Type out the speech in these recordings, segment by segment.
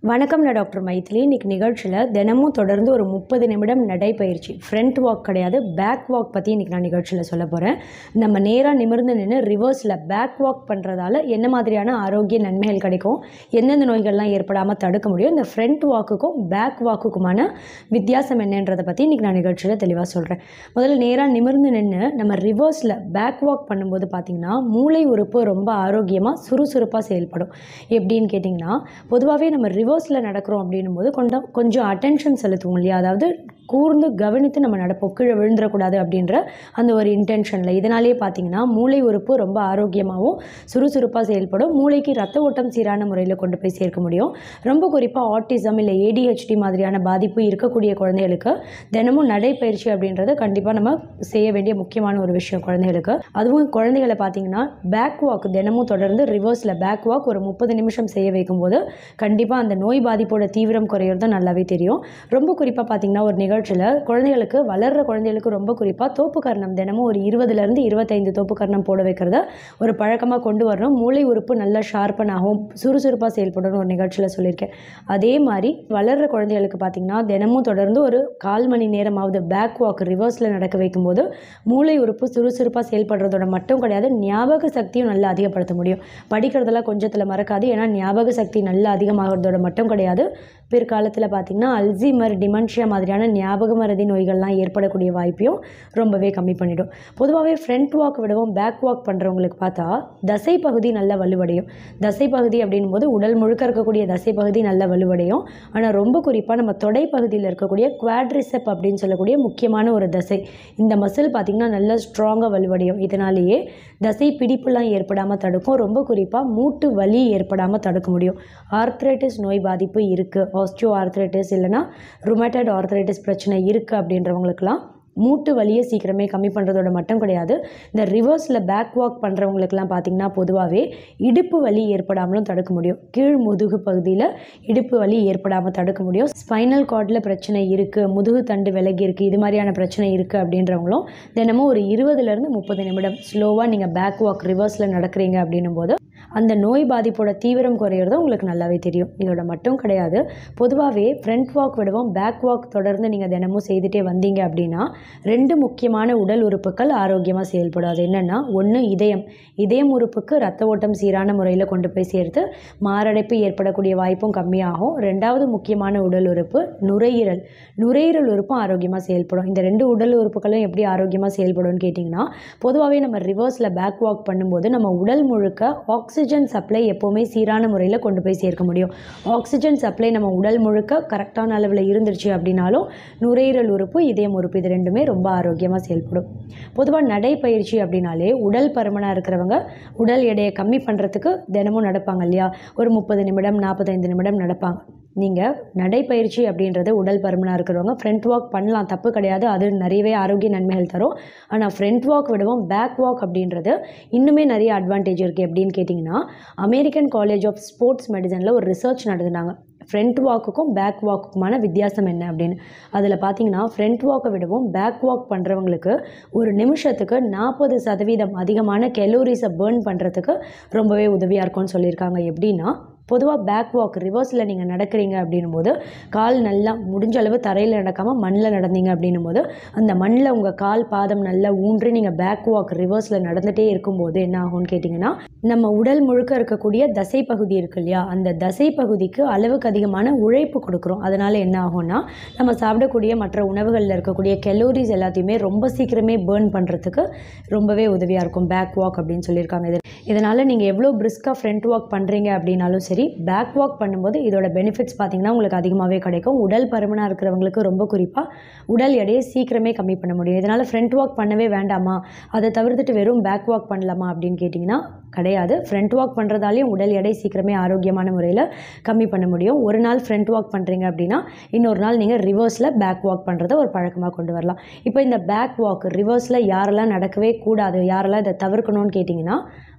வணக்கம் நான் டாக்டர் மைத்திலி இன்னைக்கு நிகழ்ச்சியில் தினமும் தொடர்ந்து ஒரு முப்பது நிமிடம் நடைப்பயிற்சி ஃப்ரண்ட் வாக் கிடையாது பேக் வாக் பற்றி இன்றைக்கி நான் நிகழ்ச்சியில் சொல்ல போகிறேன் நம்ம நேராக நிமிர்ந்து நின்று ரிவர்ஸில் பேக் வாக் பண்ணுறதால என்ன மாதிரியான ஆரோக்கிய நன்மைகள் கிடைக்கும் எந்தெந்த நோய்கள்லாம் ஏற்படாமல் தடுக்க முடியும் இந்த ஃப்ரண்ட் வாக்குக்கும் பேக் வாக்குக்குமான வித்தியாசம் என்னன்றதை பற்றி இன்றைக்கி நான் நிகழ்ச்சியில் தெளிவாக சொல்கிறேன் முதல்ல நேராக நிமிர்ந்து நின்று நம்ம ரிவர்ஸில் பேக் வாக் பண்ணும்போது பார்த்திங்கன்னா மூளை உறுப்பு ரொம்ப ஆரோக்கியமாக சுறுசுறுப்பாக செயல்படும் எப்படின்னு கேட்டிங்கன்னா பொதுவாகவே நம்ம ரிவர்ஸில் நடக்கிறோம் அப்படின்னும் போது கொஞ்சம் கொஞ்சம் அட்டென்ஷன் செலுத்துவோம் இல்லையா அதாவது கூர்ந்து கவனித்து நம்ம நடப்போம் கீழே விழுந்துடக்கூடாது அப்படின்ற அந்த ஒரு இன்டென்ஷனில் இதனாலேயே பார்த்தீங்கன்னா மூளை உறுப்பு ரொம்ப ஆரோக்கியமாகவும் சுறுசுறுப்பாக செயல்படும் மூளைக்கு ரத்த ஓட்டம் சீரான முறையில் கொண்டு போய் சேர்க்க முடியும் ரொம்ப குறிப்பாக ஆட்டிசம் இல்லை ஏடிஹெச்டி மாதிரியான பாதிப்பு இருக்கக்கூடிய குழந்தைகளுக்கு தினமும் நடைப்பயிற்சி அப்படின்றது கண்டிப்பாக நம்ம செய்ய வேண்டிய முக்கியமான ஒரு விஷயம் குழந்தைகளுக்கு அதுவும் குழந்தைகளை பார்த்தீங்கன்னா பேக் வாக் தினமும் தொடர்ந்து ரிவர்ஸில் பேக் வாக் ஒரு முப்பது நிமிஷம் செய்ய வைக்கும்போது கண்டிப்பாக அந்த நோய் பாதிப்போட தீவிரம் குறையிறது நல்லாவே தெரியும் ரொம்ப குறிப்பாக பார்த்தீங்கன்னா ஒரு நிகழ்ச்சியில் குழந்தைகளுக்கு வளர்கிற குழந்தைகளுக்கு ரொம்ப குறிப்பாக தோப்பு கர்ணம் தினமும் ஒரு இருபதுலேருந்து இருபத்தைந்து தோப்பு கர்ணம் போட வைக்கிறத ஒரு பழக்கமாக கொண்டு வரணும் மூளை உறுப்பு நல்லா ஷார்ப்பன் ஆகும் சுறுசுறுப்பாக செயல்படணும் ஒரு நிகழ்ச்சியில் சொல்லியிருக்கேன் அதே மாதிரி வளர்கிற குழந்தைகளுக்கு பார்த்திங்கன்னா தினமும் தொடர்ந்து ஒரு கால் மணி நேரமாவது பேக் வாக் ரிவர்ஸில் நடக்க வைக்கும்போது மூளை உறுப்பு சுறுசுறுப்பாக செயல்படுறதோட மட்டும் கிடையாது ஞாபக சக்தியும் நல்லா அதிகப்படுத்த முடியும் படிக்கிறதெல்லாம் கொஞ்சத்தில் மறக்காது ஏன்னா ஞாபக சக்தி நல்லா அதிகமாகிறதோட மட்டும் கிடையாது பிற்காலத்தில் பார்த்திங்கன்னா அல்சீமர் டிமென்ஷியா மாதிரியான ஞாபக மறதி நோய்கள்லாம் ஏற்படக்கூடிய வாய்ப்பையும் ரொம்பவே கம்மி பண்ணிடும் பொதுவாகவே ஃப்ரண்ட் வாக் விடவும் பேக் வாக் பண்ணுறவங்களுக்கு பார்த்தா தசை பகுதி நல்ல வலுவடையும் தசை பகுதி அப்படின்னும் போது உடல் முழுக்க இருக்கக்கூடிய தசை பகுதி நல்ல வலுவடையும் ஆனால் ரொம்ப குறிப்பாக நம்ம தொடை பகுதியில் இருக்கக்கூடிய குவாட்ரிசெப் அப்படின்னு சொல்லக்கூடிய முக்கியமான ஒரு தசை இந்த மசில் பார்த்திங்கன்னா நல்லா ஸ்ட்ராங்காக வலுவடையும் இதனாலேயே தசை பிடிப்புலாம் ஏற்படாமல் தடுக்கும் ரொம்ப குறிப்பாக மூட்டு வலி ஏற்படாமல் தடுக்க முடியும் ஆர்த்ரைட்டிஸ் நோய் பாதிப்பு இருக்குது ஆஸ்டியோ ஆர்த்ரைட்டிஸ் இல்லைனா ருமேட்டட் ஆர்த்ரைட்டிஸ் பிரச்சனை இருக்குது அப்படின்றவங்களுக்குலாம் மூட்டு வலியை சீக்கிரமே கம்மி பண்ணுறதோட மட்டும் கிடையாது இந்த ரிவர்ஸில் பேக் வாக் பண்ணுறவங்களுக்குலாம் பார்த்திங்கன்னா பொதுவாகவே இடுப்பு வலி ஏற்படாமலும் தடுக்க முடியும் கீழ் முதுகு பகுதியில் இடுப்பு வலி ஏற்படாமல் தடுக்க முடியும் ஸ்பைனல் கார்டில் பிரச்சனை இருக்குது முதுகு தண்டு விலகி இருக்குது இது மாதிரியான பிரச்சனை இருக்குது அப்படின்றவங்களும் தினமும் ஒரு இருபதுலேருந்து முப்பது நிமிடம் ஸ்லோவாக நீங்கள் பேக் வாக் ரிவர்ஸில் நடக்கிறீங்க அப்படின்னும் போது அந்த நோய் பாதிப்போட தீவிரம் குறையிறது உங்களுக்கு நல்லாவே தெரியும் இதோட மட்டும் கிடையாது பொதுவாகவே ஃப்ரண்ட் வாக் விடவும் பேக் வாக் தொடர்ந்து நீங்கள் தினமும் செய்துட்டே வந்தீங்க அப்படின்னா ரெண்டு முக்கியமான உடல் உறுப்புகள் ஆரோக்கியமாக செயல்படும் அது என்னென்னா ஒன்று இதயம் இதயம் உறுப்புக்கு ரத்த ஓட்டம் சீரான முறையில் கொண்டு போய் சேர்த்து மாரடைப்பு ஏற்படக்கூடிய வாய்ப்பும் கம்மியாகும் ரெண்டாவது முக்கியமான உடல் உறுப்பு நுரையீரல் நுரையீரல் உறுப்பும் ஆரோக்கியமாக செயல்படும் இந்த ரெண்டு உடல் உறுப்புகளும் எப்படி ஆரோக்கியமாக செயல்படும்னு கேட்டிங்கன்னா பொதுவாகவே நம்ம ரிவர்ஸில் பேக் வாக் பண்ணும்போது நம்ம உடல் முழுக்க ஆக்சிஜன் சப்ளை எப்போவுமே சீரான முறையில் கொண்டு போய் சேர்க்க முடியும் ஆக்சிஜன் சப்ளை நம்ம உடல் முழுக்க கரெக்டான அளவில் இருந்துருச்சு அப்படின்னாலும் நுரையீரல் உறுப்பு இதயம் உறுப்பு இது ரெண்டுமே ரொம்ப ஆரோக்கியமாக செயல்படும் பொதுவாக நடைப்பயிற்சி அப்படின்னாலே உடல் பருமனாக இருக்கிறவங்க உடல் எடையை கம்மி பண்ணுறதுக்கு தினமும் நடப்பாங்க இல்லையா ஒரு முப்பது நிமிடம் நாற்பத்தைந்து நிமிடம் நடப்பாங்க நீங்கள் நடைப்பயிற்சி அப்படின்றது உடல் பருமனாக இருக்கிறவங்க ஃப்ரண்ட் வாக் பண்ணலாம் தப்பு கிடையாது அது நிறையவே ஆரோக்கிய நன்மைகள் தரும் ஆனால் ஃப்ரண்ட் வாக் விடவும் பேக் வாக் அப்படின்றது இன்னுமே நிறைய அட்வான்டேஜ் இருக்குது எப்படின்னு கேட்டிங்கன்னா அமெரிக்கன் காலேஜ் ஆஃப் ஸ்போர்ட்ஸ் மெடிசனில் ஒரு ரிசர்ச் நடத்துனாங்க ஃப்ரண்ட் வாக்குக்கும் பேக் வாக்குக்குமான வித்தியாசம் என்ன அப்படின்னு அதில் பார்த்தீங்கன்னா ஃப்ரண்ட் வாக்கை விடவும் பேக் வாக் பண்ணுறவங்களுக்கு ஒரு நிமிஷத்துக்கு நாற்பது சதவீதம் அதிகமான கெலோரிஸை பேர்ன் பண்ணுறதுக்கு ரொம்பவே உதவியாக இருக்கும்னு சொல்லியிருக்காங்க எப்படின்னா பொதுவாக பேக் வாக் ரிவர்ஸில் நீங்கள் நடக்கிறீங்க அப்படின்னும் போது கால் நல்லா முடிஞ்ச அளவு தரையில் நடக்காமல் மண்ணில் நடந்தீங்க அப்படின்னும் போது அந்த மண்ணில் உங்கள் கால் பாதம் நல்லா ஊன்றி நீங்கள் பேக் வாக் ரிவர்ஸில் நடந்துகிட்டே இருக்கும்போது என்ன ஆகும்னு கேட்டிங்கன்னா நம்ம உடல் முழுக்க இருக்கக்கூடிய தசை பகுதி இருக்கு இல்லையா அந்த தசை பகுதிக்கு அளவுக்கு அதிகமான உழைப்பு கொடுக்குறோம் அதனால் என்ன ஆகும்னா நம்ம சாப்பிடக்கூடிய மற்ற உணவுகளில் இருக்கக்கூடிய கெலோரிஸ் எல்லாத்தையுமே ரொம்ப சீக்கிரமே பேர்ன் பண்ணுறதுக்கு ரொம்பவே உதவியாக இருக்கும் பேக் வாக் அப்படின்னு சொல்லியிருக்காங்க இது இதனால் நீங்கள் எவ்வளோ பிரிஸ்காக ஃப்ரண்ட் வாக் பண்ணுறீங்க அப்படின்னாலும் சரி பேக் வாக் பண்ணும்போது இதோட பெனிஃபிட்ஸ் பார்த்திங்கன்னா உங்களுக்கு அதிகமாகவே கிடைக்கும் உடல் பருமனாக இருக்கிறவங்களுக்கு ரொம்ப குறிப்பாக உடல் எடையை சீக்கிரமே கம்மி பண்ண முடியும் இதனால் ஃப்ரண்ட் வாக் பண்ணவே வேண்டாமா அதை தவிர்த்துட்டு வெறும் பேக் வாக் பண்ணலாமா அப்படின்னு கேட்டிங்கன்னா கிடையாது ஃப்ரண்ட் வாக் பண்ணுறதாலையும் உடல் எடை சீக்கிரமே ஆரோக்கியமான முறையில் கம்மி பண்ண முடியும் ஒரு நாள் ஃப்ரண்ட் வாக் பண்ணுறீங்க அப்படின்னா இன்னொரு நாள் நீங்கள் ரிவர்ஸில் பேக் வாக் பண்ணுறத ஒரு பழக்கமாக கொண்டு வரலாம் இப்போ இந்த பேக் வாக் ரிவர்ஸில் யாரெல்லாம் நடக்கவே கூடாது யாரெல்லாம் இதை தவிர்க்கணும்னு கேட்டிங்கன்னா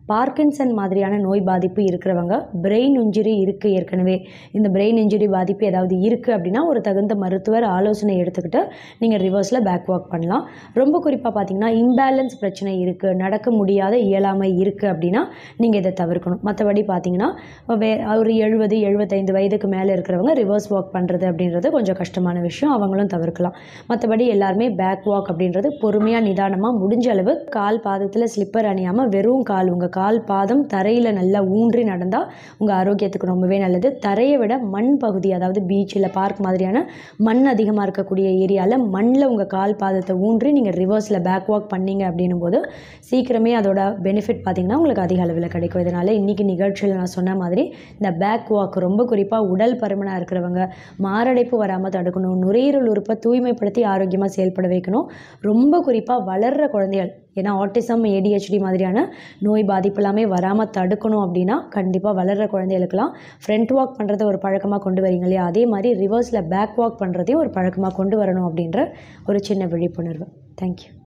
பார்க்கின்சன் மாதிரியான நோய் பாதிப்பு இருக்கிறவங்க பிரெயின் இன்ஜுரி இருக்குது ஏற்கனவே இந்த பிரெயின் இன்ஜுரி பாதிப்பு ஏதாவது இருக்குது அப்படின்னா ஒரு தகுந்த மருத்துவர் ஆலோசனை எடுத்துக்கிட்டு நீங்கள் ரிவர்ஸில் பேக் வாக் பண்ணலாம் ரொம்ப குறிப்பாக பார்த்தீங்கன்னா இம்பேலன்ஸ் பிரச்சனை இருக்குது நடக்க முடியாத இயலாமை இருக்குது அப்படின்னா நீங்கள் இதை தவிர்க்கணும் மற்றபடி பார்த்தீங்கன்னா வே ஒரு எழுபது எழுபத்தைந்து வயதுக்கு மேலே இருக்கிறவங்க ரிவர்ஸ் வாக் பண்ணுறது அப்படின்றது கொஞ்சம் கஷ்டமான விஷயம் அவங்களும் தவிர்க்கலாம் மற்றபடி எல்லாருமே பேக் வாக் அப்படின்றது பொறுமையாக நிதானமாக முடிஞ்ச அளவு கால் பாதத்தில் ஸ்லிப்பர் அணியாமல் வெறும் கால் உங்கள் கால் பாதம் தரையில் நல்லா ஊன்றி நடந்தால் உங்கள் ஆரோக்கியத்துக்கு ரொம்பவே நல்லது தரையை விட மண் பகுதி அதாவது பீச் இல்லை பார்க் மாதிரியான மண் அதிகமாக இருக்கக்கூடிய ஏரியாவில் மண்ணில் உங்கள் கால் பாதத்தை ஊன்றி நீங்கள் ரிவர்ஸில் பேக் வாக் பண்ணீங்க அப்படின்னும் போது சீக்கிரமே அதோட பெனிஃபிட் பார்த்திங்கன்னா உங்களுக்கு அதிக அளவில் கிடைக்கும் இதனால் இன்றைக்கி நிகழ்ச்சியில் நான் சொன்ன மாதிரி இந்த பேக் வாக் ரொம்ப குறிப்பாக உடல் பருமனாக இருக்கிறவங்க மாரடைப்பு வராமல் தடுக்கணும் நுரையீரல் உறுப்பை தூய்மைப்படுத்தி ஆரோக்கியமாக செயல்பட வைக்கணும் ரொம்ப குறிப்பாக வளர்கிற குழந்தைகள் ஏன்னா ஆட்டிசம் ஏடிஹெச்டி மாதிரியான நோய் பாதிப்பு எல்லாமே வராமல் தடுக்கணும் அப்படின்னா கண்டிப்பாக வளர்கிற குழந்தைகளுக்கெல்லாம் ஃப்ரண்ட் வாக் பண்ணுறத ஒரு பழக்கமாக கொண்டு வரீங்க இல்லையா அதே மாதிரி ரிவர்ஸில் பேக் வாக் பண்ணுறதையும் ஒரு பழக்கமாக கொண்டு வரணும் அப்படின்ற ஒரு சின்ன விழிப்புணர்வு தேங்க்யூ